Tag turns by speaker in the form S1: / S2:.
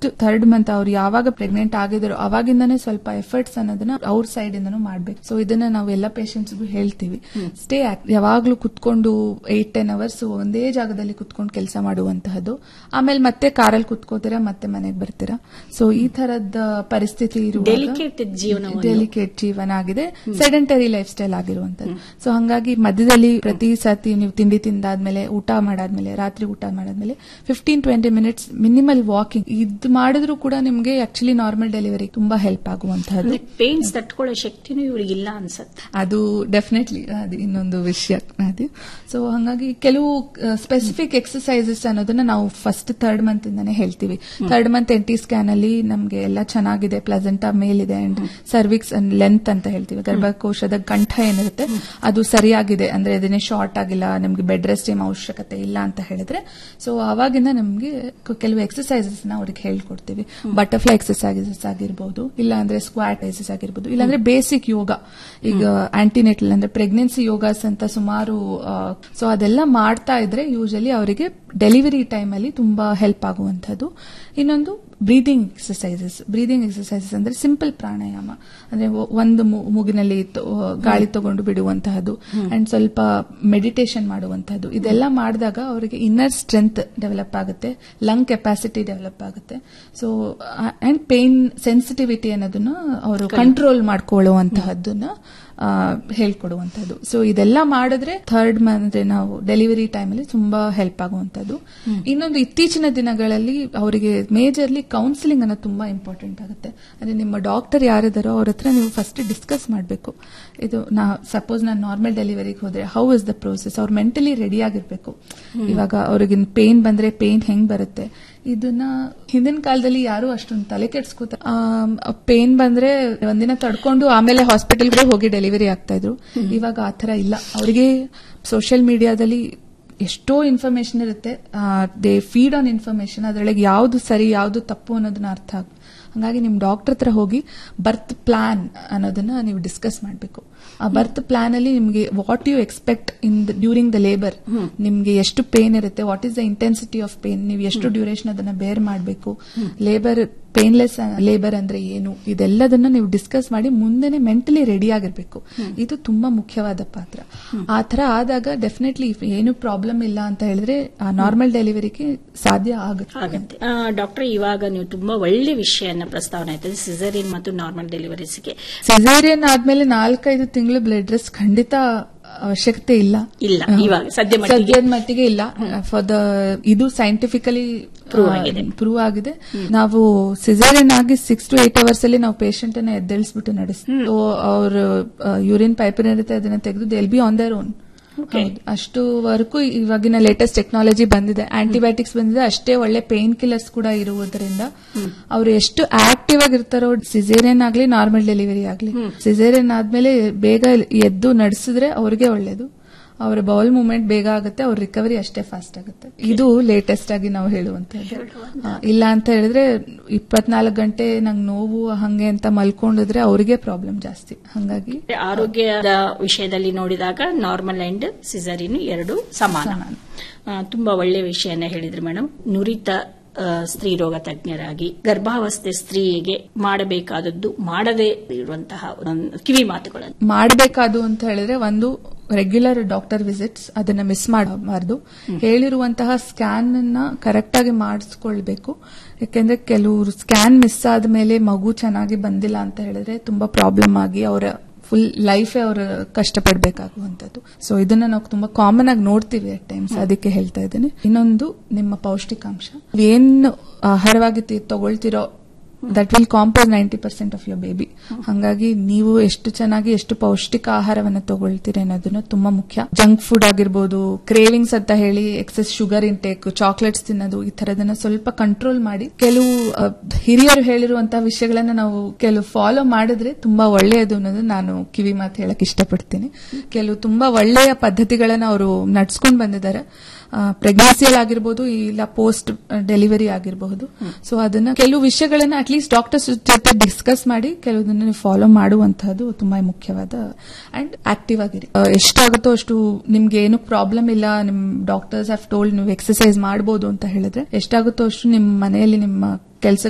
S1: First third month ಅವ್ರು ಯಾವಾಗ pregnant ಆಗಿದ್ರು ಅವಾಗಿಂದಾನೇ ಸ್ವಲ್ಪ ಎಫರ್ಟ್ಸ್ ಅನ್ನೋದನ್ನ ಅವ್ರ ಸೈಡ್ ಇಂದನೂ ಮಾಡ್ಬೇಕು ಸೊ ಇದನ್ನ ನಾವು ಎಲ್ಲ ಪೇಷಂಟ್ಸ್ಗೂ ಹೇಳ್ತೀವಿ ಸ್ಟೇ ಯಾವಾಗ್ಲೂ ಕುತ್ಕೊಂಡು ಏಟ್ ಟೆನ್ ಅವರ್ಸ್ ಒಂದೇ ಜಾಗದಲ್ಲಿ ಕುತ್ಕೊಂಡು ಕೆಲಸ ಮಾಡುವಂತಹದ್ದು ಆಮೇಲೆ ಮತ್ತೆ ಕಾರಲ್ಲಿ ಕುತ್ಕೋತೀರಾ ಮತ್ತೆ ಮನೆಗೆ ಬರ್ತೀರಾ ಸೊ ಈ ತರದ ಪರಿಸ್ಥಿತಿ
S2: Delicate ಜೀವನ ಒಂದು.
S1: ಡೆಲಿಕೇಟ್ ಜೀವನ ಆಗಿದೆ ಸೆಡೆಂಟರಿ ಲೈಫ್ ಸ್ಟೈಲ್ ಆಗಿರುವಂತದ್ದು ಸೊ ಹಂಗಾಗಿ ಮಧ್ಯದಲ್ಲಿ ಪ್ರತಿ ಸತಿ ನೀವು ತಿಂಡಿ ತಿಂದಾದ್ಮೇಲೆ ಊಟ ಮಾಡಾದ್ಮೇಲೆ ರಾತ್ರಿ ಊಟ ಮಾಡಾದ್ಮೇಲೆ fifteen twenty minutes minimal walking ಇದು ಮಾಡಿದ್ರು ಕೂಡ ನಿಮ್ಗೆ ಆಕ್ಚುಲಿ ನಾರ್ಮಲ್ ಡೆಲಿವರಿ ತುಂಬಾ ಹೆಲ್ಪ್ ಆಗುವಂತಹದ್ದು
S2: ಅಂದ್ರೆ ಪೇನ್ಸ್ ತಟ್ಕೊಳ್ಳೋ ಶಕ್ತಿನೂ ಇವ್ರಿಗಿಲ್ಲ ಅನ್ಸತ್ತೆ
S1: ಅದು ಡೆಫಿನೆಟ್ಲಿ ಅದು ಇನ್ನೊಂದು ವಿಷಯ ಅದು ಸೊ ಹಾಗಾಗಿ ಕೆಲವು ಸ್ಪೆಸಿಫಿಕ್ ಎಕ್ಸಸೈಸಸ್ ಅನ್ನೋದನ್ನ ನಾವು ಫಸ್ಟ್ ಥರ್ಡ್ ಮಂತ್ ಇಂದಾನೆ ಹೇಳ್ತೀವಿ third month N T scan ಅಲ್ಲಿ ನಮ್ಗೆ ಎಲ್ಲ ಚೆನ್ನಾಗಿದೆ ಪ್ಲೆಸೆಂಟಾ ಮೇಲಿದೆ ಅಂಡ್ ಸರ್ವಿಕ್ಸ್ ಅಂಡ್ ಲೆಂತ್ ಅಂತ ಹೇಳ್ತೀವಿ ಗರ್ಭಕೋಶದ ಕಂಠ ಏನಿರುತ್ತೆ ಅದು ಸರಿಯಾಗಿದೆ ಅಂದ್ರೆ ಇದನ್ನೇ ಶಾರ್ಟ್ ಆಗಿಲ್ಲ ನಮ್ಗೆ ಬೆಡ್ ರೆಸ್ಟ್ ಏನ್ ಅವಶ್ಯಕತೆ ಇಲ್ಲ ಅಂತ ಹೇಳಿದ್ರೆ ಸೊ ಅವಾಗಿಂದ ನಮ್ಗೆ ಕ- ಕೆಲವು ಎಕ್ಸಸೈಸಸ್ ನ ಅವ್ರಿಗೆ ಹೇಳ್ಕೊಡ್ತೀವಿ ಬಟರ್ಫ್ಲೈ ಎಕ್ಸಸೈಸಸ್ ಆಗಿರ್ಬೋದು ಇಲ್ಲ ಅಂದ್ರೆ ಸ್ಕ್ವಾಟ್ ಎಕ್ಸಸ್ ಆಗಿರ್ಬೋದು ಇಲ್ಲಾಂದ್ರೆ ಬೇಸಿಕ್ ಯೋಗ ಈಗ ಆಂಟಿನೆಟಲ್ ಅಂದ್ರೆ ಪ್ರೆಗ್ನೆನ್ಸಿ ಯೋಗಾಸ್ ಅಂತ ಸುಮಾರು ಸೊ ಅದೆಲ್ಲ ಮಾಡ್ತಾ ಇದ್ರೆ ಯೂಶಲಿ ಅವರಿಗೆ ಡೆಲಿವರಿ ಟೈಮ್ ಅಲ್ಲಿ ತುಂಬಾ ಹೆಲ್ಪ್ ಆಗುವಂತದ್ದು ಇನ್ನೊಂದು ಬ್ರೀದಿಂಗ್ ಎಕ್ಸಸೈಸಸ್ ಬ್ರೀದಿಂಗ್ ಎಕ್ಸಸೈಸಸ್ ಅಂದ್ರೆ ಸಿಂಪಲ್ ಪ್ರಾಣಾಯಾಮ ಅಂದ್ರೆ ಒ- ಒಂದು ಮು- ಮೂಗಿನಲ್ಲಿ ತ- ಗಾಳಿ ತಗೊಂಡು ಬಿಡುವಂತಹದ್ದು ಅಂಡ್ ಸ್ವಲ್ಪ ಮೆಡಿಟೇಷನ್ ಮಾಡುವಂತಹದ್ದು ಇದೆಲ್ಲ ಮಾಡಿದಾಗ ಅವರಿಗೆ ಇನ್ನರ್ ಸ್ಟ್ರೆಂತ್ ಡೆವಲಪ್ ಆಗುತ್ತೆ ಲಂಗ್ ಕೆಪಾಸಿಟಿ ಡೆವಲಪ್ ಆಗುತ್ತೆ ಸೊ ಅಂಡ್ ಪೇನ್ ಸೆನ್ಸಿಟಿವಿಟಿ ಅನ್ನೋದನ್ನ ಅವರು ಕಂಟ್ರೋಲ್ ಮಾಡ್ಕೊಳ್ಳುವಂತಹದ್ದನ್ನ ಆ, ಹೇಳ್ಕೊಡುವಂತದ್ದು ಸೊ ಇದೆಲ್ಲ ಮಾಡಿದ್ರೆ ಥರ್ಡ್ ಮಂತ್ ನಾವು ಡೆಲಿವರಿ ಟೈಮಲ್ಲಿ ತುಂಬಾ ಹೆಲ್ಪ್ ಆಗುವಂತದ್ದು ಇನ್ನೊಂದು ಇತ್ತೀಚಿನ ದಿನಗಳಲ್ಲಿ ಅವರಿಗೆ ಮೇಜರ್ಲಿ ಕೌನ್ಸಿಲಿಂಗ್ ಅನ್ನೋದು ತುಂಬಾ ಇಂಪಾರ್ಟೆಂಟ್ ಆಗುತ್ತೆ ಅಂದ್ರೆ ನಿಮ್ಮ ಡಾಕ್ಟರ್ ಯಾರಿದಾರೋ ಅವ್ರ ಹತ್ರ ನೀವು ಫಸ್ಟ್ ಡಿಸ್ಕಸ್ ಮಾಡಬೇಕು ಇದು ನಾ ಸಪೋಸ್ ನಾನು ನಾರ್ಮಲ್ ಡೆಲಿವರಿಗೆ ಹೋದ್ರೆ ಹೌ ಇಸ್ ದ ಪ್ರೋಸೆಸ್ ಅವ್ರು ಮೆಂಟಲಿ ರೆಡಿ ಆಗಿರ್ಬೇಕು ಇವಾಗ ಅವ್ರಿಗೆ ಪೇನ್ ಬಂದ್ರೆ ಪೇನ್ ಹೆಂಗ್ ಬರುತ್ತೆ ಇದನ್ನ ಹಿಂದಿನ ಕಾಲದಲ್ಲಿ ಯಾರು ಅಷ್ಟೊಂದು ತಲೆ ಕೆಡ್ಸ್ಕೋತ ಪೇನ್ ಬಂದ್ರೆ ಒಂದಿನ ತಡ್ಕೊಂಡು ಆಮೇಲೆ ಹಾಸ್ಪಿಟಲ್ಗೆ ಹೋಗಿ ಡೆಲಿವರಿ ಆಗ್ತಾ ಇದ್ರು ಇವಾಗ ಆತರ ಇಲ್ಲ ಅವರಿಗೆ ಸೋಷಿಯಲ್ ಮೀಡಿಯಾದಲ್ಲಿ ಎಷ್ಟೋ ಇನ್ಫಾರ್ಮೇಶನ್ ಇರುತ್ತೆ ದೇ ಫೀಡ್ ಆನ್ ಇನ್ಫಾರ್ಮೇಶನ್ ಅದರೊಳಗೆ ಯಾವ್ದು ಸರಿ ಯಾವ್ದು ತಪ್ಪು ಅನ್ನೋದನ್ನ ಅರ್ಥ ಆಗ ಹಂಗಾಗಿ ನಿಮ್ ಡಾಕ್ಟರ್ ಹತ್ರ ಹೋಗಿ ಬರ್ತ್ ಪ್ಲಾನ್ ಅನ್ನೋದನ್ನ ನೀವು ಡಿಸ್ಕಸ್ ಮಾಡಬೇಕು ಆ ಬರ್ತ್ ಪ್ಲಾನ್ ಅಲ್ಲಿ ನಿಮ್ಗೆ what you expect in during the labour ನಿಮ್ಗೆ ಎಷ್ಟು ಪೇನ್ ಇರುತ್ತೆ what is the intensity of pain ನೀವು ಎಷ್ಟು ಡ್ಯೂರೇಷನ್ ಅದನ್ನ ಬೇರ್ ಮಾಡಬೇಕು ಲೇಬರ್ ಪೇನ್ಲೆಸ್ ಲೇಬರ್ ಅಂದ್ರೆ ಏನು ಇದೆಲ್ಲದನ್ನ ನೀವು ಡಿಸ್ಕಸ್ ಮಾಡಿ ಮುಂದೆನೆ ಮೆಂಟಲಿ ರೆಡಿ ಆಗಿರ್ಬೇಕು ಇದು ತುಂಬಾ ಮುಖ್ಯವಾದ ಪಾತ್ರ ಆ ತರ ಆದಾಗ ಡೆಫಿನೆಟ್ಲಿ ಏನು ಪ್ರಾಬ್ಲಮ್ ಇಲ್ಲ ಅಂತ ಹೇಳಿದ್ರೆ ಆ ನಾರ್ಮಲ್ ಡೆಲಿವರಿಗೆ ಸಾಧ್ಯ ಆಗುತ್ತೆ
S2: ಆಗತ್ತೆ ಡಾಕ್ಟರ್ ಇವಾಗ ನೀವು ತುಂಬಾ ಒಳ್ಳೆ ವಿಷಯನ ಪ್ರಸ್ತಾವನೆ ಆಯ್ತದೆ ಸಿಸರಿನ್ ಮತ್ತು ನಾರ್ಮಲ್ ಡೆಲಿವರೀಸ್ಗೆ
S1: ಸಿಸೇರಿಯನ್ ಆದ್ಮೇಲೆ ನಾಲ್ಕೈದು ತಿಂಗಳು ಬ್ಲಡ್ ರೆಸ್ಟ್ ಖಂಡಿತ ಅವಶ್ಯಕತೆ ಇಲ್ಲ
S2: ಇಲ್ಲ ಇವಾಗ ಸದ್ಯ ಮಟ್ಟಿಗೆ
S1: ಸದ್ಯದ ಮಟ್ಟಿಗೆ ಇಲ್ಲ ಫಾರ್ ದ ಇದು ಸೈಂಟಿಫಿಕಲಿ
S2: Prove ಆಗಿದೆ.
S1: ಪ್ರೂವ್ ಆಗಿದೆ ನಾವು ಸಿಸೇರಿಯನ್ ಆಗಿ ಸಿಕ್ಸ್ ಟು ಏಟ್ ಅವರ್ಸ್ ಅಲ್ಲಿ ನಾವು ಪೇಷಂಟ್ ಅನ್ನ ಎದ್ದೇಳಿಸ್ಬಿಟ್ಟು ನಡೆಸ್ತೀವಿ ಅವ್ರ ಯೂರಿನ್ ಪೈಪ್ ಏನಿರುತ್ತೆ ಅದನ್ನ ತೆಗೆದು they'll be on their own ಅಷ್ಟುವರೆಗೂ ಇವಾಗಿನ ಲೇಟೆಸ್ಟ್ ಟೆಕ್ನಾಲಜಿ ಬಂದಿದೆ ಆಂಟಿಬಯೋಟಿಕ್ಸ್ ಬಂದಿದೆ ಅಷ್ಟೇ ಒಳ್ಳೆ ಪೇನ್ ಕಿಲ್ಲರ್ಸ್ ಕೂಡ ಇರುವುದರಿಂದ ಅವ್ರು ಎಷ್ಟು ಆಕ್ಟಿವ್ ಆಗಿರ್ತಾರೋ ಸಿಸೇರಿಯನ್ ಆಗ್ಲಿ ನಾರ್ಮಲ್ ಡೆಲಿವರಿ ಆಗ್ಲಿ ಸಿಸೇರಿಯನ್ ಆದ್ಮೇಲೆ ಬೇಗ ಎದ್ದು ನಡೆಸಿದ್ರೆ ಅವ್ರಿಗೆ ಒಳ್ಳೇದು ಅವರ ಬೌಲ್ ಮೂವ್ಮೆಂಟ್ ಬೇಗ ಆಗುತ್ತೆ ಅವ್ರ ರಿಕವರಿ ಅಷ್ಟೇ ಫಾಸ್ಟ್ ಆಗುತ್ತೆ ಇದು ಲೇಟೆಸ್ಟ್ ಆಗಿ ನಾವು ಹೇಳುವಂತದ್ದು ಆ, ಇಲ್ಲ ಅಂತ ಹೇಳಿದ್ರೆ ಇಪ್ಪತ್ನಾಲ್ಕು ಗಂಟೆ ನಂಗೆ ನೋವು ಹಂಗೆ ಅಂತ ಮಲ್ಕೊಂಡಿದ್ರೆ ಅವರಿಗೆ ಪ್ರಾಬ್ಲಮ್ ಜಾಸ್ತಿ ಹಂಗಾಗಿ
S2: ಆರೋಗ್ಯದ ವಿಷಯದಲ್ಲಿ ನೋಡಿದಾಗ ನಾರ್ಮಲ್ ಅಂಡ್ ಸಿಸರಿನ್ ಎರಡು ಸಮಾನ ಆ, ತುಂಬಾ ಒಳ್ಳೆ ವಿಷಯನ ಹೇಳಿದ್ರಿ ಮೇಡಮ್ ನುರಿತ ಆ, ಸ್ತ್ರೀ ರೋಗ ತಜ್ಞರಾಗಿ ಗರ್ಭಾವಸ್ಥೆ ಸ್ತ್ರೀಗೆ ಮಾಡಬೇಕಾದದ್ದು ಮಾಡದೇ ಇರುವಂತಹ ಒಂದು ಕಿವಿ ಮಾತುಗಳನ್ನು
S1: ಮಾಡಬೇಕಾದು ಅಂತ ಹೇಳಿದ್ರೆ ಒಂದು ರೆಗ್ಯುಲರ್ ಡಾಕ್ಟರ್ ವಿಸಿಟ್ಸ್ ಅದನ್ನ ಮಿಸ್ ಮಾಡಬಾರ್ದು ಹೇಳಿರುವಂತಹ ಸ್ಕ್ಯಾನ್ ಅನ್ನ ಕರೆಕ್ಟ್ ಆಗಿ ಮಾಡಿಸ್ಕೊಳ್ಬೇಕು ಯಾಕೆಂದ್ರೆ ಕೆಲವರು ಸ್ಕ್ಯಾನ್ ಮಿಸ್ ಆದ್ಮೇಲೆ ಮಗು ಚೆನ್ನಾಗಿ ಬಂದಿಲ್ಲ ಅಂತ ಹೇಳಿದ್ರೆ ತುಂಬಾ ಪ್ರಾಬ್ಲಮ್ ಆಗಿ ಅವರ ಫುಲ್ ಲೈಫ್ ಅವರು ಕಷ್ಟಪಡಬೇಕಾಗುವಂಥದ್ದು ಸೊ ಇದನ್ನ ನಾವು ತುಂಬಾ ಕಾಮನ್ ಆಗಿ ನೋಡ್ತೀವಿ ಅಟ್ ಟೈಮ್ಸ್ ಅದಕ್ಕೆ ಹೇಳ್ತಾ ಇದ್ದೀನಿ ಇನ್ನೊಂದು ನಿಮ್ಮ ಪೌಷ್ಟಿಕಾಂಶ ಏನು ಆಹಾರವಾಗಿ ತಿ- ತಗೊಳ್ತಿರೋ that will compose ninety percent of your baby ಹಂಗಾಗಿ ನೀವು ಎಷ್ಟು ಚೆನ್ನಾಗಿ ಎಷ್ಟು ಪೌಷ್ಟಿಕ ಆಹಾರವನ್ನು ತಗೊಳ್ತೀರಿ ಅನ್ನೋದನ್ನ ತುಂಬಾ ಮುಖ್ಯ ಜಂಕ್ ಫುಡ್ ಆಗಿರ್ಬೋದು ಕ್ರೇವಿಂಗ್ಸ್ ಅಂತ ಹೇಳಿ ಎಕ್ಸೆಸ್ ಶುಗರ್ ಇಂಟೇಕ್ ಚಾಕ್ಲೇಟ್ಸ್ ತಿನ್ನೋದು ಈ ತರದನ್ನ ಸ್ವಲ್ಪ ಕಂಟ್ರೋಲ್ ಮಾಡಿ ಕೆಲವು ಆ, ಹಿರಿಯರು ಹೇಳಿರುವಂತಹ ವಿಷಯಗಳನ್ನ ನಾವು ಕೆಲವು ಫಾಲೋ ಮಾಡಿದ್ರೆ ತುಂಬಾ ಒಳ್ಳೆಯದು ಅನ್ನೋದು ನಾನು ಕಿವಿ ಮಾತು ಹೇಳಕ್ ಇಷ್ಟಪಡ್ತೀನಿ ಕೆಲವು ತುಂಬಾ ಒಳ್ಳೆಯ ಪದ್ಧತಿಗಳನ್ನ ಅವರು ನಡ್ಸ್ಕೊಂಡ್ ಬಂದಿದ್ದಾರೆ ಪ್ರೆಗ್ನೆನ್ಸಿಯಲ್ಲಿ ಆಗಿರ್ಬೋದು ಇಲ್ಲ ಪೋಸ್ಟ್ ಡೆಲಿವರಿ ಆಗಿರಬಹುದು ಸೊ ಅದನ್ನ ಕೆಲವು ವಿಷಯಗಳನ್ನ ಅಟ್ಲೀಸ್ಟ್ ಡಾಕ್ಟರ್ಸ್ ಜೊತೆ ಡಿಸ್ಕಸ್ ಮಾಡಿ ಕೆಲವುದನ್ನ ನೀವು ಫಾಲೋ ಮಾಡುವಂತಹದ್ದು ತುಂಬಾ ಮುಖ್ಯವಾದ ಅಂಡ್ ಆಕ್ಟಿವ್ ಆಗಿರಿ ಆ, ಎಷ್ಟಾಗುತ್ತೋ ಅಷ್ಟು ನಿಮ್ಗೆ ಏನು ಪ್ರಾಬ್ಲಮ್ ಇಲ್ಲ ನಿಮ್ ಡಾಕ್ಟರ್ಸ್ ಹ್ಯಾವ್ ಟೋಲ್ಡ್ ನೀವು ಎಕ್ಸರ್ಸೈಸ್ ಮಾಡಬಹುದು ಅಂತ ಹೇಳಿದ್ರೆ ಎಷ್ಟಾಗುತ್ತೋ ಅಷ್ಟು ನಿಮ್ಮ ಮನೆಯಲ್ಲಿ ನಿಮ್ಮ ಕೆಲಸ